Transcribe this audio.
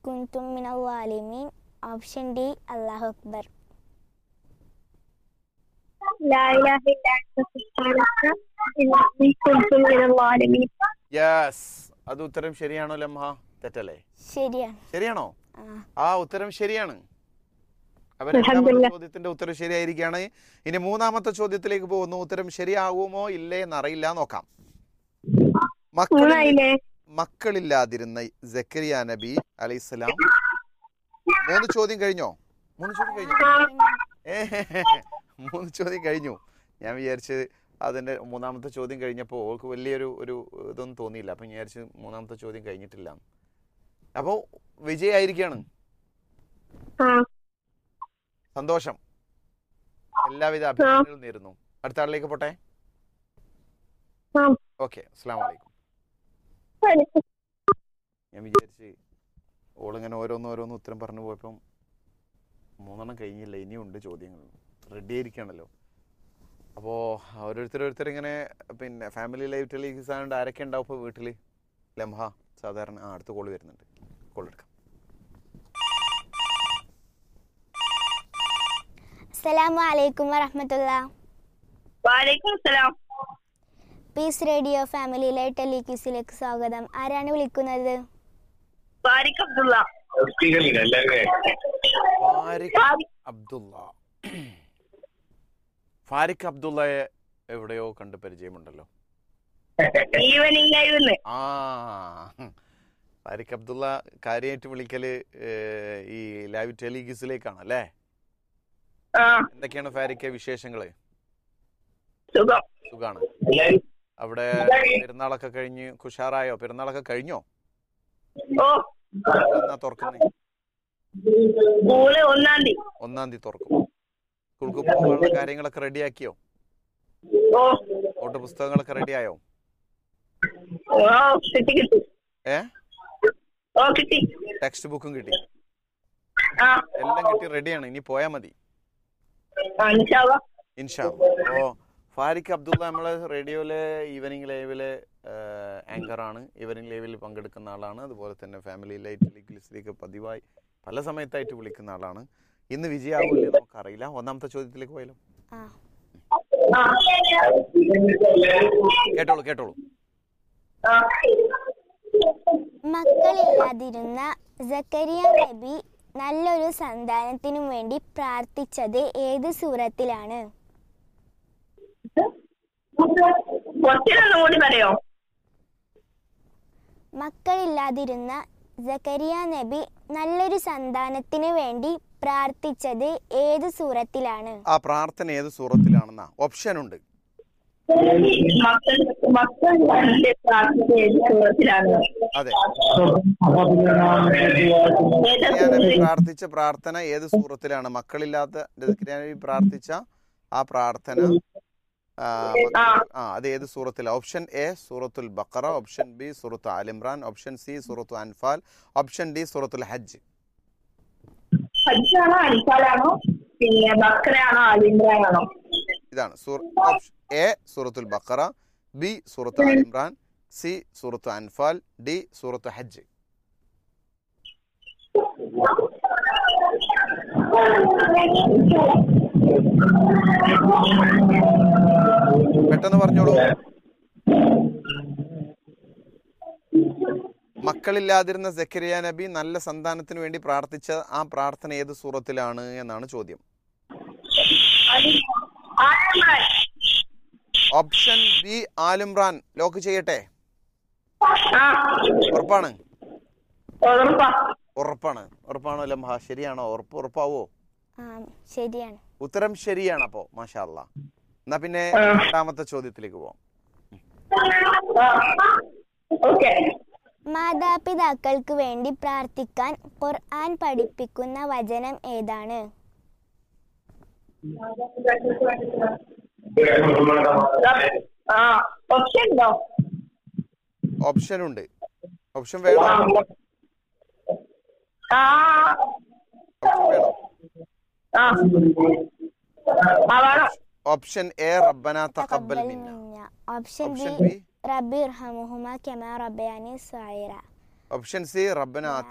കുന്തും മിനൽ വാലിമീൻ option D അല്ലാഹു അക്ബർ لا إله إلا أنت سبحانك إني كنت من الظالمين യെസ് അത് ഉത്തരം ശരിയാണോ ലംഹ തെറ്റല്ലേ ശരിയാണ് ശരിയാണോ ആ ആ ഉത്തരം ശരിയാണ് അപ്പൊ രണ്ടാമത്തെ അൽഹംദുലില്ലാ. ചോദ്യത്തിന്റെ ഉത്തരം ശരിയായിരിക്കുകയാണ് ഇനി മൂന്നാമത്തെ ചോദ്യത്തിലേക്ക് പോകുന്നു ഉത്തരം ശരിയാകുമോ ഇല്ലേ എന്നറിയില്ല നോക്കാം മക്കളിൽ മൂന്നായില്ലേ മക്കളില്ലാതിരുന്ന ജക്കരിയ നബി അലൈഹിസ്സലാം മൂന്ന് ചോദ്യം കഴിഞ്ഞോ മൂന്ന് ചോദ്യം കഴിഞ്ഞോ ഏ, മൂന്ന് ചോദ്യം കഴിഞ്ഞു ഞാൻ വിചാരിച്ച് അതിന്റെ മൂന്നാമത്തെ ചോദ്യം കഴിഞ്ഞപ്പോൾ ഓൾക്ക് വലിയൊരു ഒരു ഇതൊന്നും തോന്നിയില്ല അപ്പം ഞാൻ വിചാരിച്ച് മൂന്നാമത്തെ ചോദ്യം കഴിഞ്ഞിട്ടില്ല അപ്പോൾ വിജയായിരിക്കുകയാണ് ആ സന്തോഷം എല്ലാവിധ അഭിനന്ദനങ്ങളും നേരുന്നു അടുത്ത ആളിലേക്ക് പോട്ടെ ആ ഓക്കെ അസ്സാം വലൈക്കും പഠിച്ചു ഞാൻ വിചാരിച്ച് ഓളിങ്ങനെ ഓരോന്ന് ഓരോന്ന് ഉത്തരം പറഞ്ഞു പോയപ്പം മൂന്നെണ്ണം കഴിഞ്ഞില്ല ഇനിയുണ്ട് ചോദ്യങ്ങൾ റെഡി ആയിരിക്കുകയാണല്ലോ അപ്പോൾ ഓരോരുത്തരോരുത്തർ ഇങ്ങനെ പിന്നെ ഫാമിലി ലൈഫ് ടെലിവിഷൻ ആയതുകൊണ്ട് ആരൊക്കെ ഉണ്ടാവും ഇപ്പോൾ വീട്ടിൽ ലംഹ സാധാരണ ആ അടുത്ത കോൾ വരുന്നുണ്ട് കോൾ എടുക്കാം അസ്സലാമു അലൈക്കും വറഹമത്തുള്ള വാലേക്കും സലാം പീസ് റേഡിയോ ഫാമിലിയിലെ ടെലിക്യൂസിലേക്ക് സ്വാഗതം ആരാണ് വിളിക്കുന്നത് ബാരിക് അബ്ദുള്ള ഫാരിഖ് അബ്ദുള്ള ഫാരിഖ് അബ്ദുള്ളയെ എവിടെയോ കണ്ട് പരിചയമുണ്ടല്ലോ ഈവനിങ് ആയിരുന്നു ആ ഫാരിഖ് അബ്ദുള്ള കാര്യമായിട്ട് വിളിക്കല് ഏഹ്, ഈ ലൈവ് ടെലിഗിസിലേക്കാണ് അല്ലേ ആ എന്തൊക്കെയാണ് ഫാരിഖ് വിശേഷങ്ങള് സുഖം സുഖാണ് അവിടെ പെരുന്നാളൊക്കെ കഴിഞ്ഞ് കുഷാറായോ പെരുന്നാളൊക്കെ കഴിഞ്ഞോ ഓ എന്നാ തുറക്കുന്നേ സ്കൂള് ഒന്നാം തീയതി ഒന്നാം തീയതി തുറക്കും സ്കൂൾക്ക് പോകാനുള്ള കാര്യങ്ങളൊക്കെ റെഡിയാക്കിയോ ഓ നോട്ട് പുസ്തകങ്ങളൊക്കെ റെഡിയായോ ഓ കിട്ടി കിട്ടി ഏ ഓ കിട്ടി ടെക്സ്റ്റ് ബുക്കും കിട്ടി ആ എല്ലാം കിട്ടി റെഡിയാണ് ഇനി പോയാൽ മതി ആ, ഇൻഷാ അള്ളാ. ഇൻഷാ ഓ ഫാരിഖ് അബ്ദുള്ള നമ്മളെ റേഡിയോയിലെ ഈവനിങ് ലൈവിലെ ആങ്കറാണ് ഈവനിങ് ലൈവിൽ പങ്കെടുക്കുന്ന ആളാണ് അതുപോലെ തന്നെ ഫാമിലി ലൈറ്റ് ലിസ്റ്റിലേക്ക് പതിവായി പല സമയത്തായിട്ട് വിളിക്കുന്ന ആളാണ് ഇന്ന് വിജയാവില്ലേ നമുക്കറിയില്ല ഒന്നാമത്തെ ചോദ്യത്തിലേക്ക് പോയാലോ ആ ആ. കേട്ടോളൂ കേട്ടോളൂ ആ. മക്കളില്ലാതിരുന്ന സക്കരിയ നബി നല്ലൊരു സന്താനത്തിനു വേണ്ടി പ്രാർത്ഥിച്ചത് ഏത് സൂറത്തിലാണ് കുറച്ചിനൊന്നും കൂടി പറയോ മക്കളില്ലാതിരുന്ന സക്കരിയ നബി നല്ലൊരു സന്താനത്തിനു വേണ്ടി പ്രാർത്ഥിച്ചത് ഏത് സൂറത്തിലാണ് ആ പ്രാർത്ഥന ഏത് സൂറത്തിലാണെന്നാ ഓപ്ഷൻ ഉണ്ട് മക്കൾ മക്കൾ കണ്ട് പ്രാർത്ഥന ഏത് സുഖത്തിലാണ് അതെ ഏതാ സക്കരിയ നബി സുഖത്തിൽ? പ്രാർത്ഥിച്ച പ്രാർത്ഥന ഏത് സൂറത്തിലാണ് മക്കളില്ലാത്ത സക്കരിയ നബി പ്രാർത്ഥിച്ച ആ പ്രാർത്ഥന ആ, മക്കൾ- ആ അത് ഏത് സൂറത്തിലാണ് ഓപ്ഷൻ എ സൂറത്തുൽ ബക്കറ ഓപ്ഷൻ ബി സൂറത്ത് ആലിമ്രാൻ ഓപ്ഷൻ സി സൂറത്തു അൻഫാൽ ഓപ്ഷൻ ഡി സൂറത്തുൽ ഹജ്ജ് ഹജ്ജാണോ അൻഫാലാണോ പിന്നെ ബക്രയാണോ ആലിമ്രാനാണോ ഇതാണ് സൂറ- ഓപ്ഷൻ എ സൂറത്തുൽ ബക്കറ ബി സൂറത്ത് ആലിമ്രാൻ സി സൂറത്ത് അൻഫാൽ ഡി സൂറത്ത് ഹജ്ജ് പെട്ടെന്ന് പറഞ്ഞോളൂ മക്കളില്ലാതിരുന്ന സക്കരിയ നബി നല്ല സന്താനത്തിന് വേണ്ടി പ്രാർത്ഥിച്ച ആ പ്രാർത്ഥന ഏത് സൂറത്തിലാണ് എന്നാണ് ചോദ്യം ആലിമ്രാൻ ഓപ്ഷൻ ബി ആലിമ്രാൻ ലോക്ക് ചെയ്യട്ടെ ആ ഉറപ്പാണ് ഉറപ്പാ ഉറപ്പാണ് ഉറപ്പാണോ ലംഹ ശരിയാണോ ഉറപ്പ് ഉറപ്പാവോ ആ ശരിയാണ് ഉത്തരം ശരിയാണ് അപ്പോ മാഷാ അല്ലാ എന്നാ പിന്നെ ആ. രണ്ടാമത്തെ ചോദ്യത്തിലേക്ക് പോവാം ഓക്കെ മാതാപിതാക്കൾക്ക് വേണ്ടി പ്രാർത്ഥിക്കാൻ ഖുർആൻ പഠിപ്പിക്കുന്ന വചനം ഏതാണ് ആ ഓപ്ഷൻ ഉണ്ടോ ഓപ്ഷൻ ഉണ്ട് ഓപ്ഷൻ വേണോ ആ ഓപ്ഷൻ വേണോ ആ ആ വേണം ഓപ്ഷൻ എ റബ്ബന തഖബ്ബൽ തഖബ്ബൽ മിന്ന മിന്ന. ഓപ്ഷൻ ബി ഓപ്ഷൻ ബി റബ്ബി ഇർഹമുഹുമ കമാ റബ്ബയാനി സഗീറ ഓപ്ഷൻ സി റബ്ബന